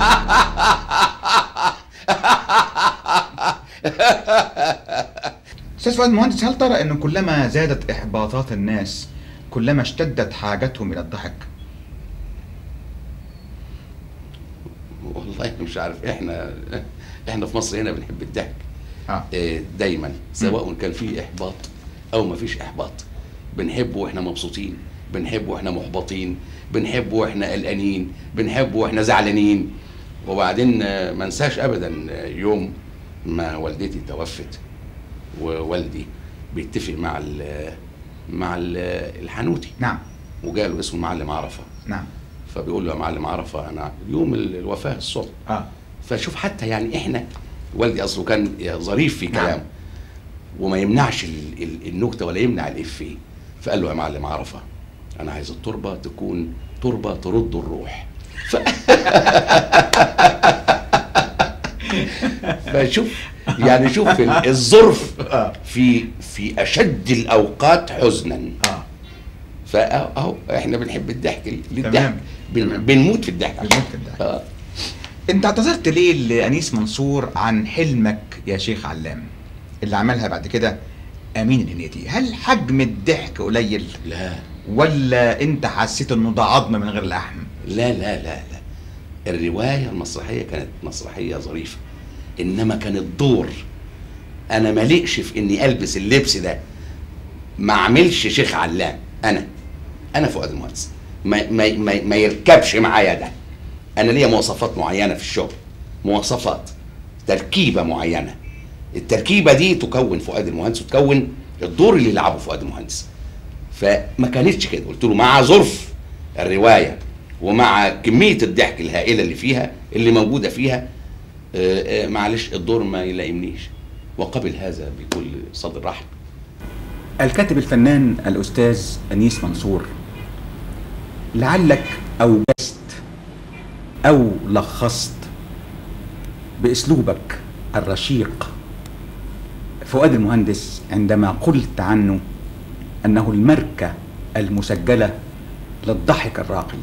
استاذ فؤاد المهندس هل ترى انه كلما زادت احباطات الناس كلما اشتدت حاجتهم الى الضحك والله مش عارف احنا احنا في مصر هنا بنحب الضحك اه آه، دايما سواء كان في احباط او ما فيش احباط بنحب واحنا مبسوطين بنحب واحنا محبطين بنحب واحنا قلقانين بنحب واحنا زعلانين وبعدين آه، ما انساش ابدا آه، يوم ما والدتي توفت ووالدي بيتفق مع ال مع ال الحنوتي نعم وجاله اسمه المعلم عرفه نعم فبيقول له يا معلم عرفه انا يوم ال- الوفاه الصبح اه فشوف حتى يعني احنا والدي اصله كان ظريف في نعم. كلامه وما يمنعش ال- ال- النكته ولا يمنع الافيه فقال له يا معلم عرفه انا عايز التربه تكون تربه ترد الروح ف... فشوف يعني شوف ال- الظرف آه. في في اشد الاوقات حزنا اه فاهو احنا بنحب الضحك للضحك تمام. بن- تمام. بنموت في الضحك بنموت في الضحك. آه. انت اعتذرت ليه لانيس منصور عن حلمك يا شيخ علام اللي عملها بعد كده امين الهنيدي هل حجم الضحك قليل لا ولا انت حسيت انه ده عظم من غير لحم لا لا لا لا الرواية المسرحية كانت مسرحية ظريفة إنما كان الدور أنا مالقش في إني ألبس اللبس ده ما أعملش شيخ علام أنا أنا فؤاد المهندس ما, ما, ما, ما يركبش معايا ده أنا ليا مواصفات معينة في الشغل مواصفات تركيبة معينة التركيبة دي تكون فؤاد المهندس وتكون الدور اللي لعبه فؤاد المهندس فما كانتش كده قلت له مع ظرف الروايه ومع كميه الضحك الهائله اللي فيها اللي موجوده فيها آه، آه، معلش الدور ما يلائمنيش وقبل هذا بكل صدر رحب الكاتب الفنان الأستاذ أنيس منصور لعلك أوجزت أو لخصت بأسلوبك الرشيق فؤاد المهندس عندما قلت عنه أنه المركة المسجلة للضحك الراقي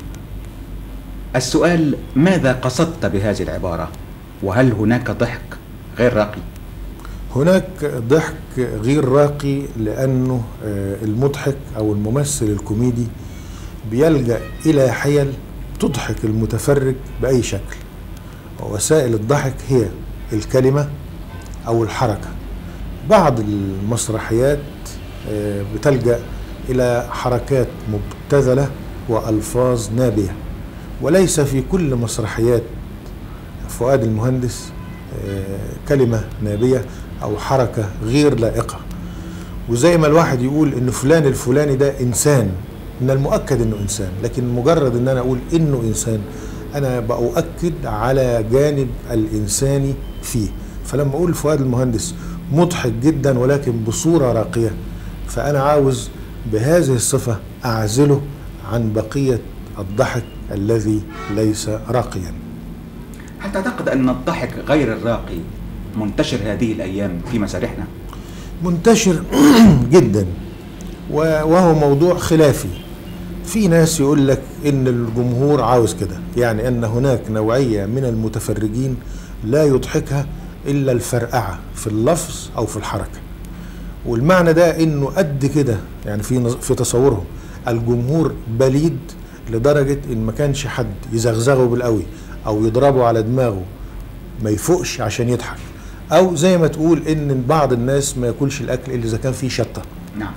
السؤال ماذا قصدت بهذه العبارة وهل هناك ضحك غير راقي هناك ضحك غير راقي لأنه آه، المضحك أو الممثل الكوميدي بيلجأ إلى حيل تضحك المتفرج بأي شكل ووسائل الضحك هي الكلمة أو الحركة بعض المسرحيات آه، بتلجأ إلى حركات مبتذلة وألفاظ نابية وليس في كل مسرحيات فؤاد المهندس آه، كلمة نابية أو حركة غير لائقة وزي ما الواحد يقول إن فلان الفلاني ده إنسان من المؤكد إنه إنسان لكن مجرد إن أنا أقول إنه إنسان أنا بأؤكد على جانب الإنساني فيه فلما أقول فؤاد المهندس مضحك جدا ولكن بصورة راقية فأنا عاوز بهذه الصفة أعزله عن بقية الضحك الذي ليس راقيا هل تعتقد أن الضحك غير الراقي منتشر هذه الأيام في مسارحنا؟ منتشر جدا و- وهو موضوع خلافي في ناس يقول لك ان الجمهور عاوز كده يعني ان هناك نوعيه من المتفرجين لا يضحكها الا الفرقعه في اللفظ او في الحركه والمعنى ده انه قد كده يعني في نظ- في تصورهم الجمهور بليد لدرجه ان ما كانش حد يزغزغه بالقوي او يضربه على دماغه ما يفوقش عشان يضحك او زي ما تقول ان بعض الناس ما ياكلش الاكل الا اذا كان فيه شطه نعم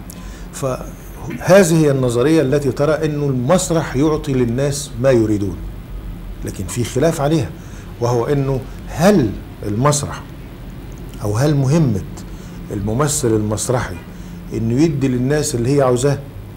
فهذه هي النظريه التي ترى انه المسرح يعطي للناس ما يريدون لكن في خلاف عليها وهو انه هل المسرح او هل مهمه الممثل المسرحي انه يدي للناس اللي هي عاوزاه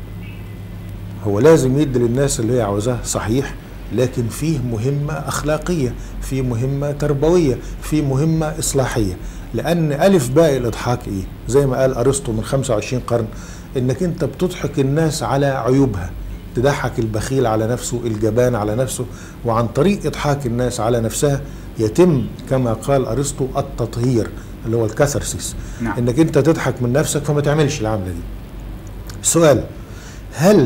هو لازم يدي للناس اللي هي عاوزاه صحيح لكن فيه مهمة أخلاقية في مهمة تربوية في مهمة إصلاحية لأن ألف باء الإضحاك إيه زي ما قال أرسطو من 25 قرن إنك أنت بتضحك الناس على عيوبها تضحك البخيل على نفسه الجبان على نفسه وعن طريق إضحاك الناس على نفسها يتم كما قال أرسطو التطهير اللي هو الكاثارسيس نعم. إنك أنت تضحك من نفسك فما تعملش العملة دي السؤال هل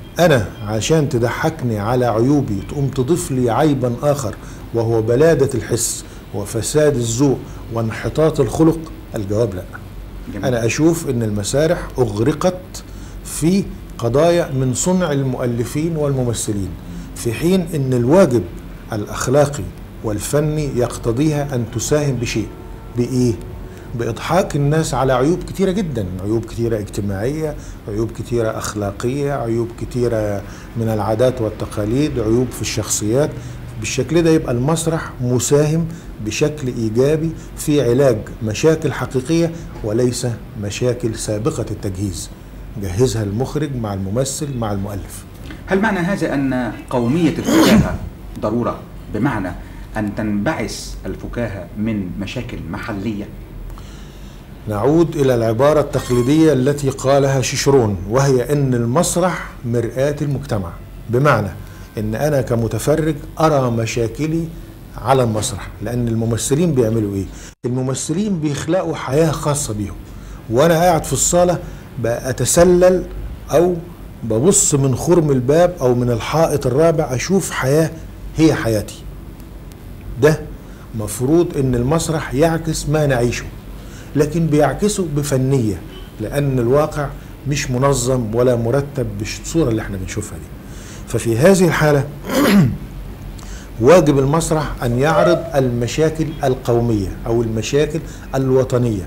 انا عشان تضحكني على عيوبي تقوم تضيف لي عيبا اخر وهو بلادة الحس وفساد الذوق وانحطاط الخلق الجواب لا جميل. انا اشوف ان المسارح اغرقت في قضايا من صنع المؤلفين والممثلين في حين ان الواجب الاخلاقي والفني يقتضيها ان تساهم بشيء بايه باضحاك الناس على عيوب كتيره جدا عيوب كتيره اجتماعيه عيوب كتيره اخلاقيه عيوب كتيره من العادات والتقاليد عيوب في الشخصيات بالشكل ده يبقى المسرح مساهم بشكل ايجابي في علاج مشاكل حقيقيه وليس مشاكل سابقه التجهيز جهزها المخرج مع الممثل مع المؤلف هل معنى هذا أن قومية الفكاهة ضرورة بمعنى أن تنبعث الفكاهة من مشاكل محلية نعود إلى العبارة التقليدية التي قالها شيشرون وهي أن المسرح مرآة المجتمع بمعنى أن أنا كمتفرج أرى مشاكلي على المسرح لأن الممثلين بيعملوا إيه؟ الممثلين بيخلقوا حياة خاصة بيهم وأنا قاعد في الصالة بأتسلل أو ببص من خرم الباب أو من الحائط الرابع أشوف حياة هي حياتي ده مفروض ان المسرح يعكس ما نعيشه لكن بيعكسه بفنية لان الواقع مش منظم ولا مرتب بالصورة اللي احنا بنشوفها دي ففي هذه الحالة واجب المسرح ان يعرض المشاكل القومية او المشاكل الوطنية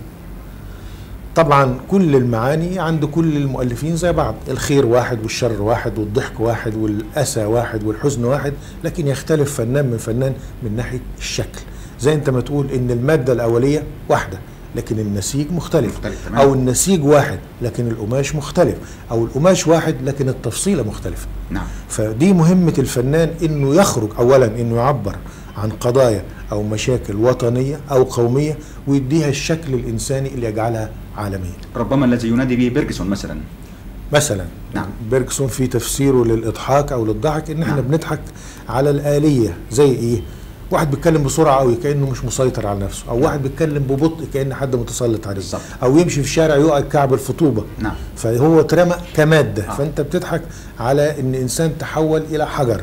طبعا كل المعاني عند كل المؤلفين زي بعض الخير واحد والشر واحد والضحك واحد والأسى واحد والحزن واحد لكن يختلف فنان من فنان من ناحية الشكل زي انت ما تقول ان المادة الأولية واحدة لكن النسيج مختلف, مختلف تمام. او النسيج واحد لكن القماش مختلف او القماش واحد لكن التفصيلة مختلفة نعم فدي مهمة الفنان انه يخرج اولا انه يعبر عن قضايا او مشاكل وطنية او قومية ويديها الشكل الانساني اللي يجعلها عالمية ربما الذي ينادي به بيرجسون مثلا مثلا نعم. بيركسون في تفسيره للاضحاك او للضحك ان احنا نعم. بنضحك على الاليه زي ايه واحد بيتكلم بسرعه قوي كانه مش مسيطر على نفسه او واحد بيتكلم ببطء كان حد متسلط عليه بالظبط. او يمشي في الشارع يقع كعب الفطوبه نعم فهو اترمى كماده آه. فانت بتضحك على ان انسان تحول الى حجر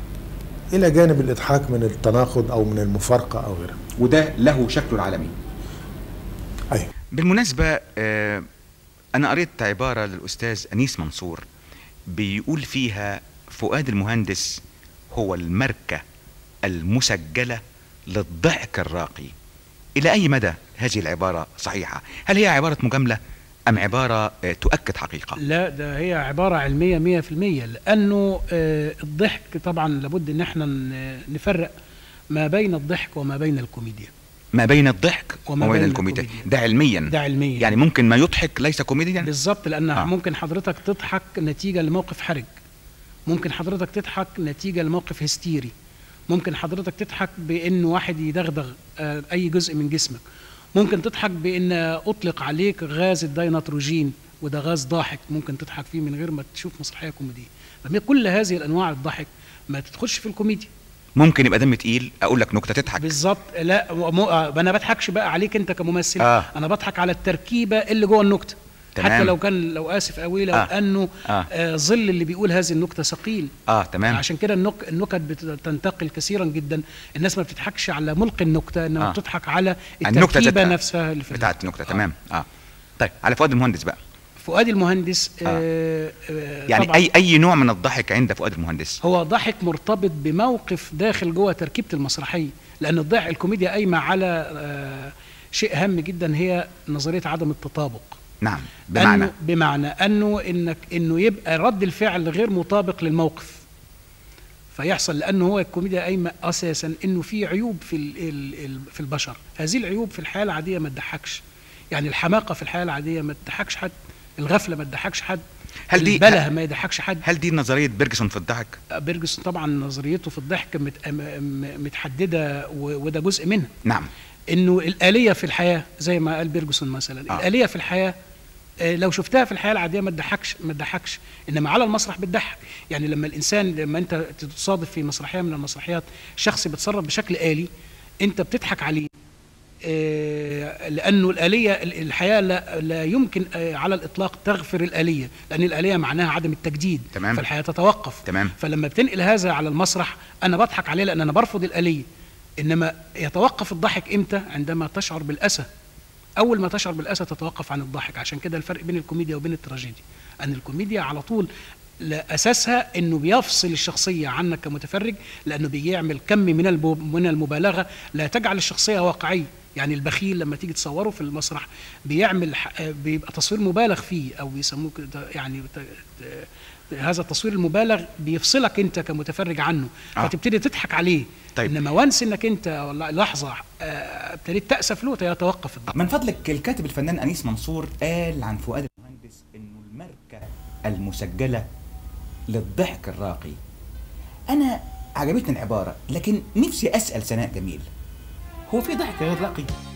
الى جانب الاضحاك من التناقض او من المفارقه او غيرها وده له شكله العالمي ايوه بالمناسبة آه، أنا قريت عبارة للأستاذ أنيس منصور بيقول فيها فؤاد المهندس هو الماركة المسجلة للضحك الراقي إلى أي مدى هذه العبارة صحيحة؟ هل هي عبارة مجاملة أم عبارة آه، تؤكد حقيقة؟ لا ده هي عبارة علمية مية في المية لأنه آه، الضحك طبعا لابد إن احنا ن- نفرق ما بين الضحك وما بين الكوميديا ما بين الضحك وما وما بين بين الكوميديا الكوميديا. ده علميا ده علميا يعني ممكن ما يضحك ليس كوميديا بالظبط لأن آه. آه. ممكن حضرتك تضحك نتيجة لموقف حرج ممكن حضرتك تضحك نتيجة لموقف هستيري ممكن حضرتك تضحك بأن واحد يدغدغ آه، أي جزء من جسمك ممكن تضحك بأن أطلق عليك غاز الدينيتروجين وده غاز ضاحك ممكن تضحك فيه من غير ما تشوف مسرحية كوميدية فما كل هذه الأنواع الضحك ما تدخلش في الكوميديا ممكن يبقى دم تقيل أقول لك نكتة تضحك بالظبط لا مو... آه، انا بضحكش بقى عليك انت كممثل آه. انا بضحك على التركيبه اللي جوه النكته تمام. حتى لو كان لو اسف قوي لو آه. آه. انه آه. آه. آه ظل اللي بيقول هذه النكته ثقيل آه تمام عشان كده النك... النكت بتنتقل كثيرا جدا الناس ما بتضحكش على ملقي النكته انما آه. آه. بتضحك على النكتة التركيبه ذاتها. نفسها اللي في بتاعت النكتة. النكتة تمام اه طيب على فؤاد المهندس بقى فؤاد المهندس آه. آه. آه يعني طبعاً اي اي نوع من الضحك عند فؤاد المهندس هو ضحك مرتبط بموقف داخل جوه تركيبه المسرحيه لان الضحك الكوميديا قايمه على آه شيء هام جدا هي نظريه عدم التطابق نعم بمعنى أنه بمعنى انه انك انه يبقى رد الفعل غير مطابق للموقف فيحصل لانه هو الكوميديا قايمه اساسا انه في عيوب في ال ال ال في البشر هذه العيوب في الحياه العاديه ما تضحكش يعني الحماقه في الحياه العاديه ما تضحكش حد الغفله ما تضحكش حد هل دي- البله ما يضحكش حد هل دي نظريه بيرجسون في الضحك بيرجسون طبعا نظريته في الضحك مت- م- م- متحدده و- وده جزء منها نعم انه الاليه في الحياه زي ما قال بيرجسون مثلا آه. آه. الاليه في الحياه آه، لو شفتها في الحياه العاديه ما تضحكش ما تضحكش انما على المسرح بتضحك يعني لما الانسان لما انت تصادف في مسرحيه من المسرحيات شخص بيتصرف بشكل آلي انت بتضحك عليه آه، لانه الاليه ال- الحياه لا, لا يمكن آه، على الاطلاق تغفر الاليه لان الاليه معناها عدم التجديد تمام. فالحياه تتوقف تمام. فلما بتنقل هذا على المسرح انا بضحك عليه لان انا برفض الاليه انما يتوقف الضحك امتى عندما تشعر بالاسى اول ما تشعر بالاسى تتوقف عن الضحك عشان كده الفرق بين الكوميديا وبين التراجيديا ان الكوميديا على طول لا اساسها انه بيفصل الشخصيه عنك كمتفرج لانه بيعمل كم من البو- من المبالغه لا تجعل الشخصيه واقعيه يعني البخيل لما تيجي تصوره في المسرح بيعمل ح- آه، بيبقى تصوير مبالغ فيه او بيسموه كده يعني ت- ت- هذا التصوير المبالغ بيفصلك انت كمتفرج عنه آه. فتبتدي تضحك عليه طيب. انما وانس انك انت والله لحظه آه، ابتديت تاسف له يتوقف الضحك من فضلك الكاتب الفنان انيس منصور قال عن فؤاد المهندس انه الماركه المسجله للضحك الراقي انا عجبتني العباره لكن نفسي اسال سناء جميل هو في ضحك غير راقي